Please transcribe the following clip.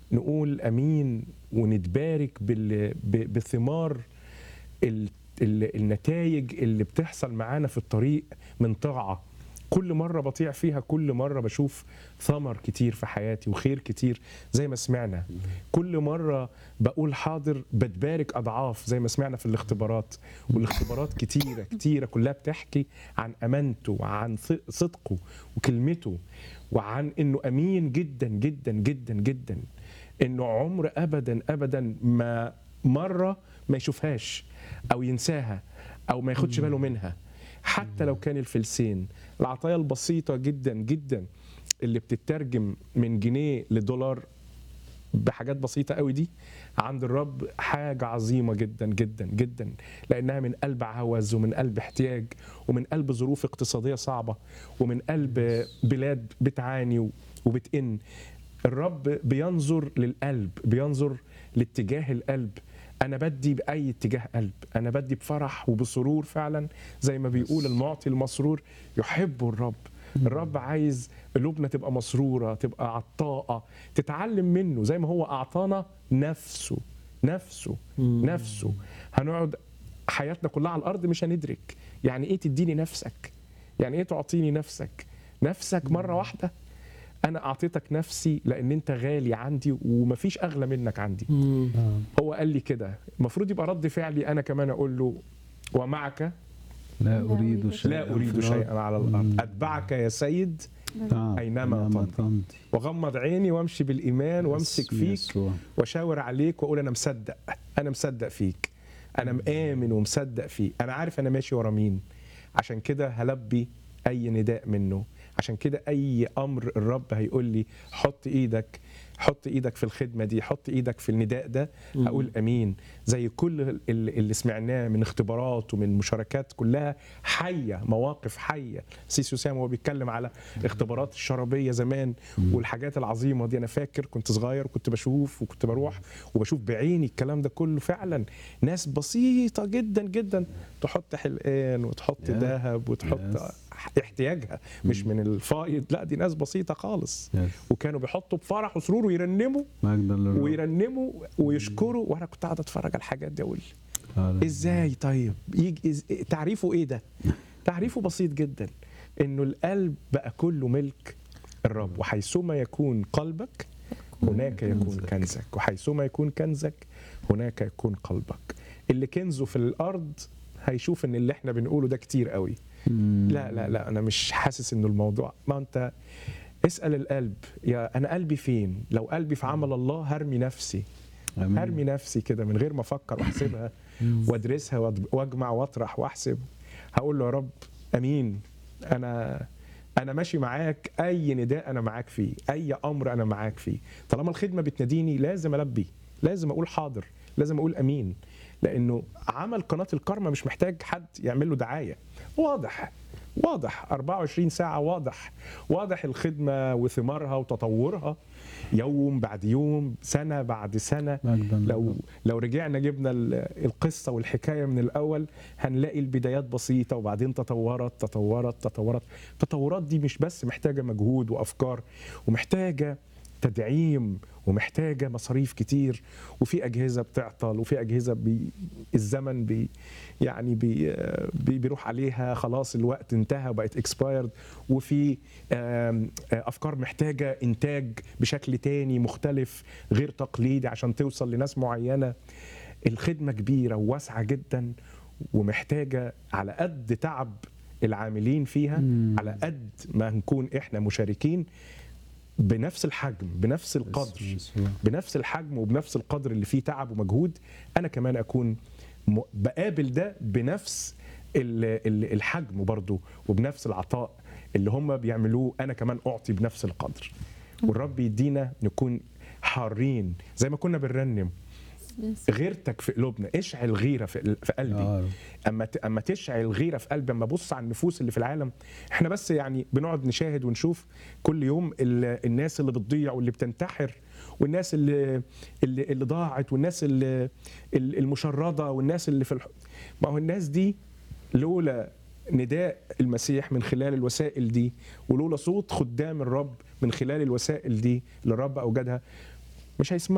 نقول امين ونتبارك بال- ب- بثمار ال- ال- النتائج اللي بتحصل معانا في الطريق من طاعه كل مره بطيع فيها كل مره بشوف ثمر كتير في حياتي وخير كتير زي ما سمعنا كل مره بقول حاضر بتبارك اضعاف زي ما سمعنا في الاختبارات والاختبارات كتيره كتيره كلها بتحكي عن امانته وعن ص- صدقه وكلمته وعن انه امين جدا جدا جدا جدا انه عمر ابدا ابدا ما مره ما يشوفهاش او ينساها او ما ياخدش باله منها حتى لو كان الفلسين العطايا البسيطه جدا جدا اللي بتترجم من جنيه لدولار بحاجات بسيطه قوي دي عند الرب حاجه عظيمه جدا جدا جدا لانها من قلب عوز ومن قلب احتياج ومن قلب ظروف اقتصاديه صعبه ومن قلب بلاد بتعاني وبتئن الرب بينظر للقلب بينظر لاتجاه القلب انا بدي باي اتجاه قلب انا بدي بفرح وبسرور فعلا زي ما بيقول المعطي المسرور يحبه الرب الرب عايز قلوبنا تبقى مسروره تبقى عطاءه تتعلم منه زي ما هو اعطانا نفسه نفسه نفسه هنقعد حياتنا كلها على الارض مش هندرك يعني ايه تديني نفسك يعني ايه تعطيني نفسك نفسك مره واحده انا اعطيتك نفسي لان انت غالي عندي ومفيش اغلى منك عندي هو قال لي كده المفروض يبقى رد فعلي انا كمان اقول له ومعك لا أريد شيئا لا اريد في الأرض. شيئا على الارض اتبعك يا سيد نعم. أينما تمضي. تمضي واغمض عيني وامشي بالايمان وامسك باسم فيك يسوع. واشاور عليك واقول انا مصدق انا مصدق فيك انا مآمن ومصدق فيك انا عارف انا ماشي ورا مين عشان كده هلبي اي نداء منه عشان كده اي امر الرب هيقول لي حط ايدك حط ايدك في الخدمه دي حط ايدك في النداء ده هقول امين زي كل ال- اللي سمعناه من اختبارات ومن مشاركات كلها حيه مواقف حيه سيسو سام وهو بيتكلم على اختبارات الشرابيه زمان والحاجات العظيمه دي انا فاكر كنت صغير وكنت بشوف وكنت بروح وبشوف بعيني الكلام ده كله فعلا ناس بسيطه جدا جدا تحط حلقان وتحط يا. ذهب وتحط يس. احتياجها مش من الفايض لا دي ناس بسيطه خالص يس. وكانوا بيحطوا بفرح وسرور ويرنموا مجدا للرب ويرنموا ويشكروا وانا كنت قاعد اتفرج على الحاجات دي اقول هللويا. ازاي طيب يجي إز... تعريفه ايه ده تعريفه بسيط جدا انه القلب بقى كله ملك الرب وحيثما يكون قلبك هناك يكون كنزك. كنزك وحيثما يكون كنزك هناك يكون قلبك اللي كنزه في الارض هيشوف ان اللي احنا بنقوله ده كتير قوي مم. لا لا لا انا مش حاسس انه الموضوع ما انت اسال القلب يا انا قلبي فين لو قلبي في عمل الله هرمي نفسي آمين. هرمي نفسي كده من غير ما افكر واحسبها وادرسها وأد- واجمع واطرح واحسب هقول له يا رب امين انا انا ماشي معاك اي نداء انا معاك فيه اي امر انا معاك فيه طالما الخدمه بتناديني لازم البي لازم اقول حاضر لازم اقول امين لانه عمل قناه الكارما مش محتاج حد يعمل له دعايه واضح واضح 24 ساعه واضح واضح الخدمه وثمارها وتطورها يوم بعد يوم سنه بعد سنه مجدا لو للرب. لو رجعنا جبنا ال- القصه والحكايه من الاول هنلاقي البدايات بسيطه وبعدين تطورت تطورت تطورت التطورات دي مش بس محتاجه مجهود وافكار ومحتاجه تدعيم ومحتاجه مصاريف كتير وفي اجهزه بتعطل وفي اجهزه بي الزمن بي يعني بي بي بيروح عليها خلاص الوقت انتهى وبقت اكسبايرد وفي آم، آه، افكار محتاجه انتاج بشكل تاني مختلف غير تقليدي عشان توصل لناس معينه الخدمه كبيره وواسعه جدا ومحتاجه على قد تعب العاملين فيها مم. على قد ما نكون احنا مشاركين بنفس الحجم بنفس القدر باسم يسوع. بنفس الحجم وبنفس القدر اللي فيه تعب ومجهود انا كمان اكون م- بقابل ده بنفس ال- ال- الحجم برضه وبنفس العطاء اللي هم بيعملوه انا كمان اعطي بنفس القدر والرب يدينا نكون حارين زي ما كنا بنرنم غيرتك في قلوبنا اشعل غيره في في قلبي يا رب. اما ت- اما تشعل غيره في قلبي اما ابص على النفوس اللي في العالم احنا بس يعني بنقعد نشاهد ونشوف كل يوم ال- الناس اللي بتضيع واللي بتنتحر والناس اللي اللي, اللي ضاعت والناس اللي ال- المشرده والناس اللي في الح... ما هو الناس دي لولا نداء المسيح من خلال الوسائل دي ولولا صوت خدام الرب من خلال الوسائل دي اللي الرب اوجدها مش هيسمع